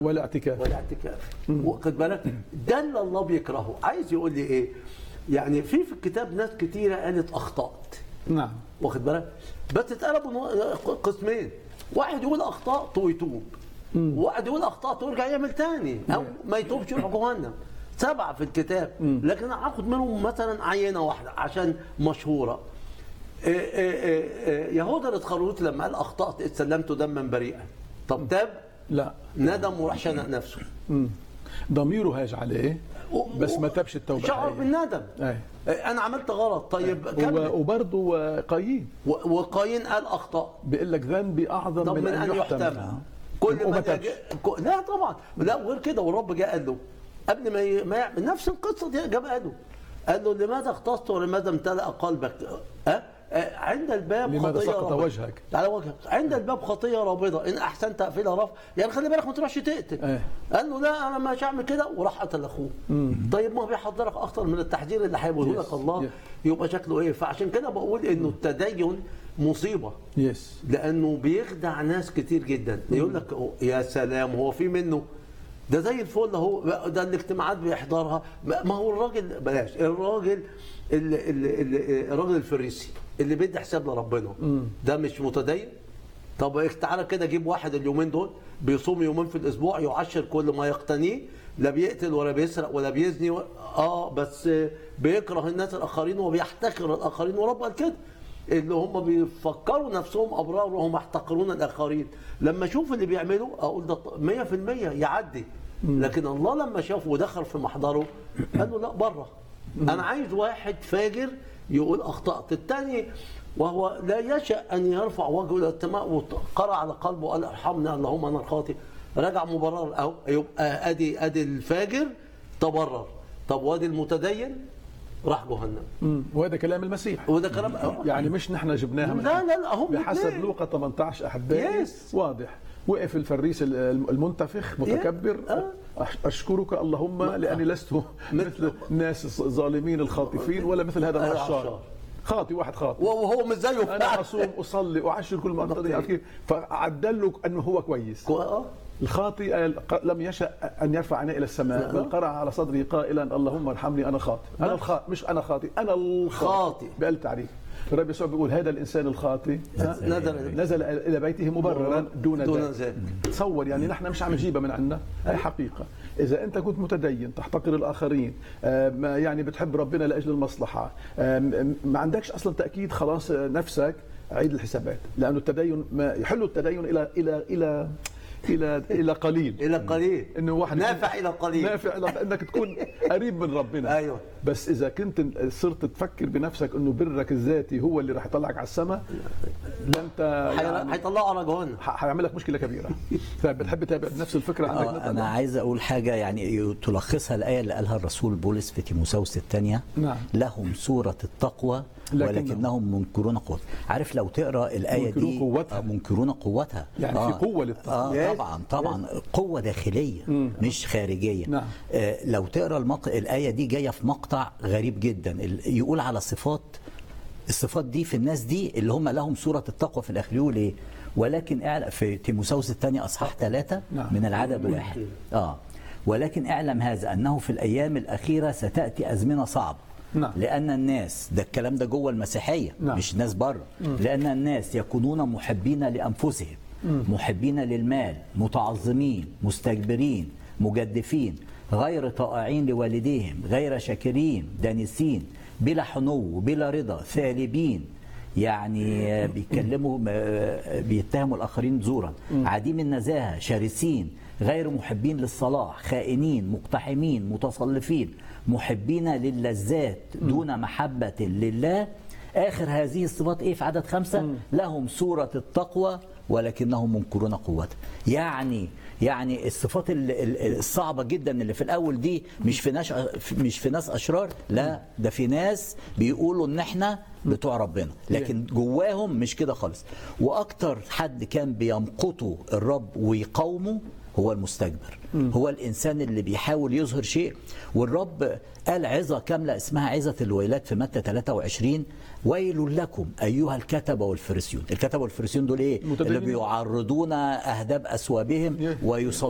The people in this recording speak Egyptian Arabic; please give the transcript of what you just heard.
ولا اعتكاف ولا اعتكاف واخد بالك ده اللي الله بيكرهه عايز يقول لي ايه يعني في في الكتاب ناس كتيره قالت اخطات نعم واخد بالك بس اتقلبوا نوع- قسمين واحد يقول اخطات ويتوب وواحد يقول اخطات ويرجع يعمل تاني او ما يتوبش يروح جهنم سبعه في الكتاب لكن انا هاخد منهم مثلا عينه واحده عشان مشهوره إيه إيه إيه إيه يهوذا الاسخروط لما قال اخطات استلمت دما بريئا طب تاب لا ندم وراح شنق نفسه مم. ضميره هاج عليه بس ما تابش التوبه شعر الحقيقية. بالندم أي. إيه، انا عملت غلط طيب كمل و- وبرضه قايين و- وقايين قال اخطا بيقول لك ذنبي اعظم طب من, ان يحتمل كل وما ما تابش. يجي- ك- لا طبعا لا وغير كده والرب جاء قال له قبل ما ي- ما يعمل نفس القصه دي جاب قال له قال له لماذا اختصت ولماذا امتلأ قلبك؟ أه؟ أه؟ عند الباب لماذا خطيه سقط رابضة. وجهك؟ على وجهك عند الباب خطيه رابضه ان احسنت اقفلها رف يعني خلي بالك ما تروحش تقتل إيه. قال له لا انا مش هعمل كده وراح قتل اخوه طيب ما هو بيحضرك اكتر من التحذير اللي هيقوله لك Yes. الله Yeah. يبقى شكله ايه فعشان كده بقول انه التدين مصيبه يس لانه بيخدع ناس كتير جدا يقول لك يا سلام هو في منه ده زي الفل اهو ده الاجتماعات بيحضرها ما هو الراجل بلاش الراجل ال- ال- ال- الراجل الفريسي اللي بيدي حساب لربنا ده مش متدين طب تعالى كده جيب واحد اليومين دول بيصوم يومين في الاسبوع يعشر كل ما يقتنيه لا بيقتل ولا بيسرق ولا بيزني و... اه بس بيكره الناس الاخرين وبيحتقر الاخرين ورب قال كده اللي هم بيفكروا نفسهم ابرار وهم يحتقرون الاخرين لما اشوف اللي بيعمله اقول ده 100% يعدي لكن الله لما شافه ودخل في محضره قال له لا بره انا عايز واحد فاجر يقول اخطات الثاني وهو لا يشاء ان يرفع وجهه الى السماء وقرأ على قلبه وقال ارحمنا اللهم انا الخاطئ رجع مبرر اهو يبقى ادي ادي الفاجر تبرر طب وادي المتدين راح جهنم مم. وهذا كلام المسيح وده كلام يعني مش نحن جبناها من لا لا لا هم بحسب الاثنين. لوقا 18 احبائي Yes. واضح وقف الفريس المنتفخ متكبر آه. أش- اشكرك اللهم لاني لست مثل الناس الظالمين الخاطفين ولا مثل هذا العشار. العشار خاطي واحد خاطي وهو مش زيه انا اصوم اصلي اعشر كل ما أقدر. عارف كيف؟ فعدل له انه هو كويس آه. الخاطئ قال- لم يشأ أن يرفع عينيه إلى السماء بل قرأ على صدره قائلا اللهم ارحمني أنا خاطئ أنا الخاطئ مش أنا خاطئ أنا الخاطئ خاطئ. بقال تعريف الرب يسوع بيقول هذا الإنسان الخاطئ ها؟ نزل نزل إلى بيته مبررا دون, دون ذلك ذلك. تصور يعني نحن مش عم نجيبها من عندنا هي حقيقة إذا أنت كنت متدين تحتقر الآخرين آه، ما يعني بتحب ربنا لأجل المصلحة آه، م- ما عندكش أصلا تأكيد خلاص آه، نفسك عيد الحسابات لأنه التدين ما يحل التدين إلى إلى إلى إلى إلى قليل الى قليل انه واحد نافع الى قليل نافع الى انك تكون قريب من ربنا أيوة. بس اذا كنت صرت تفكر بنفسك انه برك الذاتي هو اللي راح يطلعك على السماء لا انت حي- يعني هيطلعوا على جهنم ح- حيعمل لك مشكله كبيره فبتحب تتابع نفس الفكره عندك آه، مثلاً؟ انا عايز اقول حاجه يعني تلخصها الايه اللي قالها الرسول بولس في تيموثاوس الثانيه نعم. لهم صوره التقوى لكنهم- ولكنهم منكرون قوتها عارف لو تقرا الايه منكرون دي قوتها. آه، منكرون قوتها يعني في قوة للتقوى. اه Yes. طبعا طبعا قوه داخليه مش خارجيه نعم. آه لو تقرا المق... الايه دي جايه في مقطع غريب جدا ال- يقول على صفات الصفات دي في الناس دي اللي هم لهم صورة التقوى في الآخر يقول إيه ولكن اعلم في تيموساوس الثانية أصحاح ثلاثة نعم. من العدد واحد آه ولكن اعلم هذا أنه في الأيام الأخيرة ستأتي أزمنة صعبة نعم. لأن الناس ده الكلام ده جوه المسيحية نعم. مش ناس بره لأن الناس يكونون محبين لأنفسهم محبين للمال متعظمين مستكبرين مجدفين غير طائعين لوالديهم غير شاكرين دانسين بلا حنو بلا رضا ثالبين يعني آه، بيتكلموا آه، بيتهموا الاخرين زورا عديم النزاهه شرسين غير محبين للصلاح خائنين مقتحمين متصلفين محبين للذات دون محبه لله اخر هذه الصفات ايه في عدد خمسه لهم صوره التقوى ولكنهم منكرون قوتها يعني يعني الصفات ال- ال- الصعبه جدا اللي في الاول دي مش في ناس مش في ناس اشرار لا ده في ناس بيقولوا ان احنا بتوع ربنا لكن جواهم مش كده خالص واكتر حد كان بيمقته الرب ويقاومه هو المستكبر هو الانسان اللي بيحاول يظهر شيء والرب قال عظه كامله اسمها عظه الويلات في متى 23 ويل لكم ايها الكتبه والفريسيون الكتبه والفريسيون دول ايه اللي متدينين. بيعرضون اهداب اثوابهم Yeah. ويصلون